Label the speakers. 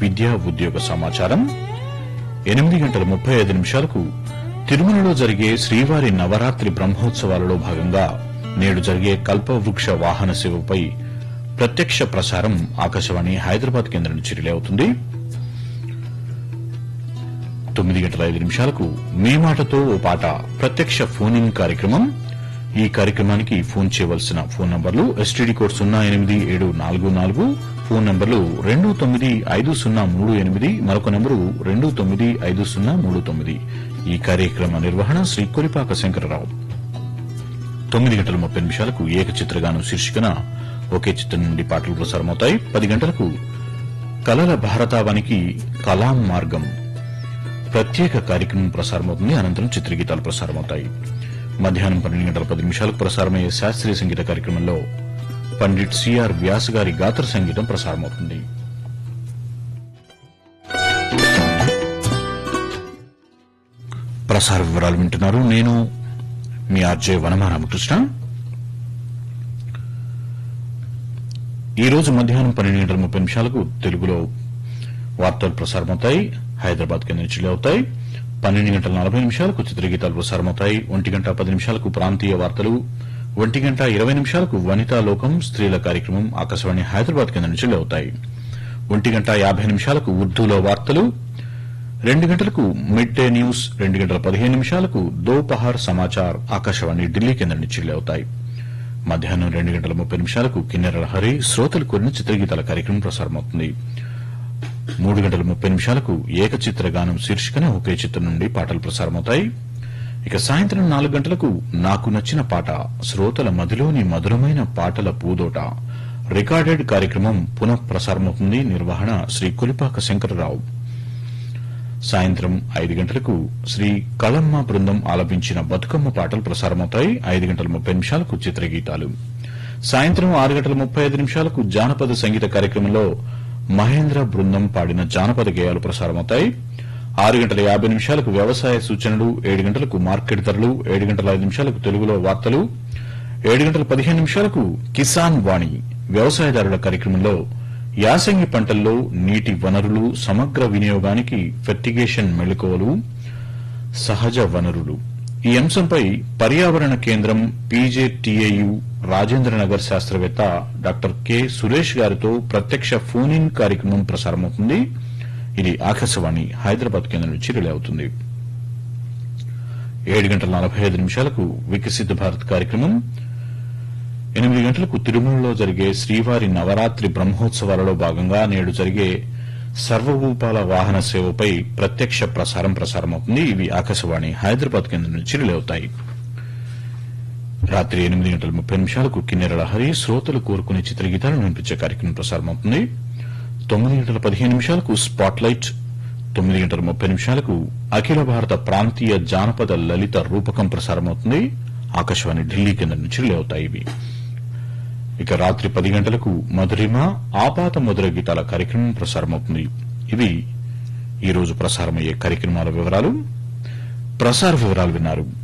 Speaker 1: విద్యా ఉద్యోగ సమాచారం ఎనిమిది గంటల ముప్పై ఐదు నిమిషాలకు తిరుమలలో జరిగే శ్రీవారి నవరాత్రి బ్రహ్మోత్సవాలలో భాగంగా నేడు జరిగే కల్పవృక్ష వాహన సేవపై ప్రత్యక్ష ప్రసారం ఆకాశవాణి హైదరాబాద్ కేంద్రం నుంచి రిలే అవుతుంది తొమ్మిది గంటల ఐదు నిమిషాలకు మీ మాటతో ఓ పాట ప్రత్యక్ష ఫోన్ ఇన్ కార్యక్రమం ఈ కార్యక్రమానికి ఫోన్ చేయవలసిన ఫోన్ నంబర్లు ఎస్టీడీ కోడ్ సున్నా ఎనిమిది ఏడు నాలుగు నాలుగు ఫోన్ నంబర్లు రెండు తొమ్మిది ఐదు సున్నా మూడు ఎనిమిది మరొక నంబరు రెండు తొమ్మిది ఐదు సున్నా మూడు తొమ్మిది ఈ కార్యక్రమ నిర్వహణ శ్రీ కొలిపాక శంకరరావు తొమ్మిది గంటల ముప్పై నిమిషాలకు ఏకచిత్రగానం శీర్షికన ఒకే చిత్రం నుండి పాటలు ప్రసారమవుతాయి పది గంటలకు కలల భారతావానికి కలాం మార్గం ప్రత్యేక కార్యక్రమం ప్రసారమవుతుంది అనంతరం చిత్రగీతాలు ప్రసారమవుతాయి మధ్యాహ్నం పన్నెండు గంటల పది నిమిషాలకు ప్రసారమయ్యే శాస్త్రీయ సంగీత కార్యక్రమంలో పండిట్ సిఆర్ వ్యాస్ గారి గాత్ర సంగీతం ప్రసారమవుతుంది ప్రసార వివరాలు వింటున్నారు నేను మీ ఆర్జే వనమా రామకృష్ణ ఈ రోజు మధ్యాహ్నం పన్నెండు గంటల ముప్పై నిమిషాలకు తెలుగులో వార్తలు ప్రసారమవుతాయి హైదరాబాద్ కేంద్రం నుంచి అవుతాయి పన్నెండు గంటల నలభై నిమిషాలకు చిత్రగీతాలు ప్రసారమవుతాయి ఒంటి గంట పది నిమిషాలకు ప్రాంతీయ వార్తలు ఒంటి గంట ఇరవై నిమిషాలకు వనితా లోకం స్త్రీల కార్యక్రమం ఆకాశవాణి హైదరాబాద్ కేంద్రం నుంచి అవుతాయి ఒంటి గంట యాభై నిమిషాలకు ఉర్దూలో వార్తలు రెండు గంటలకు మిడ్ డే న్యూస్ రెండు గంటల పదిహేను నిమిషాలకు దోపహార్ సమాచార్ ఆకాశవాణి ఢిల్లీ కేంద్రం నుంచి అవుతాయి మధ్యాహ్నం రెండు గంటల ముప్పై నిమిషాలకు కిన్నెరల హరి శ్రోతలు కోరిన చిత్రగీతాల కార్యక్రమం ప్రసారమవుతుంది మూడు గంటల ముప్పై నిమిషాలకు ఏకచిత్ర గానం శీర్షికన ఒకే చిత్రం నుండి పాటలు ప్రసారమవుతాయి ఇక సాయంత్రం నాలుగు గంటలకు నాకు నచ్చిన పాట శ్రోతల మదిలోని మధురమైన పాటల పూదోట రికార్డెడ్ కార్యక్రమం పునః ప్రసారమవుతుంది నిర్వహణ శ్రీ కొలిపాక శంకరరావు సాయంత్రం ఐదు గంటలకు శ్రీ కళమ్మ బృందం ఆలపించిన బతుకమ్మ పాటలు ప్రసారమవుతాయి ఐదు గంటల ముప్పై నిమిషాలకు చిత్రగీతాలు సాయంత్రం ఆరు గంటల ముప్పై ఐదు నిమిషాలకు జానపద సంగీత కార్యక్రమంలో మహేంద్ర బృందం పాడిన జానపద గేయాలు ప్రసారమవుతాయి ఆరు గంటల యాభై నిమిషాలకు వ్యవసాయ సూచనలు ఏడు గంటలకు మార్కెట్ ధరలు ఏడు గంటల ఐదు నిమిషాలకు తెలుగులో వార్తలు ఏడు గంటల పదిహేను నిమిషాలకు కిసాన్ వాణి వ్యవసాయదారుల కార్యక్రమంలో యాసంగి పంటల్లో నీటి వనరులు సమగ్ర వినియోగానికి ఫెర్టిగేషన్ మెళుకువలు సహజ వనరులు ఈ అంశంపై పర్యావరణ కేంద్రం పీజేటీఏయు రాజేంద్రనగర్ శాస్త్రవేత్త డాక్టర్ కె సురేష్ గారితో ప్రత్యక్ష ఫోన్ ఇన్ కార్యక్రమం ప్రసారమవుతుంది ఇది ఆకాశవాణి హైదరాబాద్ కేంద్రం నుంచి రిలే అవుతుంది ఏడు గంటల నలభై ఐదు నిమిషాలకు వికసిత్ భారత్ కార్యక్రమం ఎనిమిది గంటలకు తిరుమలలో జరిగే శ్రీవారి నవరాత్రి బ్రహ్మోత్సవాలలో భాగంగా నేడు జరిగే సర్వభూపాల వాహన సేవపై ప్రత్యక్ష ప్రసారం ప్రసారమవుతుంది ఇవి ఆకాశవాణి హైదరాబాద్ కేంద్రం నుంచి రిలే అవుతాయి రాత్రి ఎనిమిది గంటల ముప్పై నిమిషాలకు కిన్నెరల హరి శ్రోతలు కోరుకునే చిత్రగీతాలను వినిపించే కార్యక్రమం ప్రసారమవుతుంది తొమ్మిది గంటల పదిహేను నిమిషాలకు స్పాట్ లైట్ తొమ్మిది గంటల ముప్పై నిమిషాలకు అఖిల భారత ప్రాంతీయ జానపద లలిత రూపకం ప్రసారమవుతుంది ఆకాశవాణి ఢిల్లీ కేంద్రం నుంచి రిలే అవుతాయి ఇవి ఇక రాత్రి పది గంటలకు మధురిమ ఆపాత మధుర గీతాల కార్యక్రమం ప్రసారమవుతుంది ఇవి ఈ రోజు ప్రసారమయ్యే కార్యక్రమాల వివరాలు ప్రసార వివరాలు విన్నారు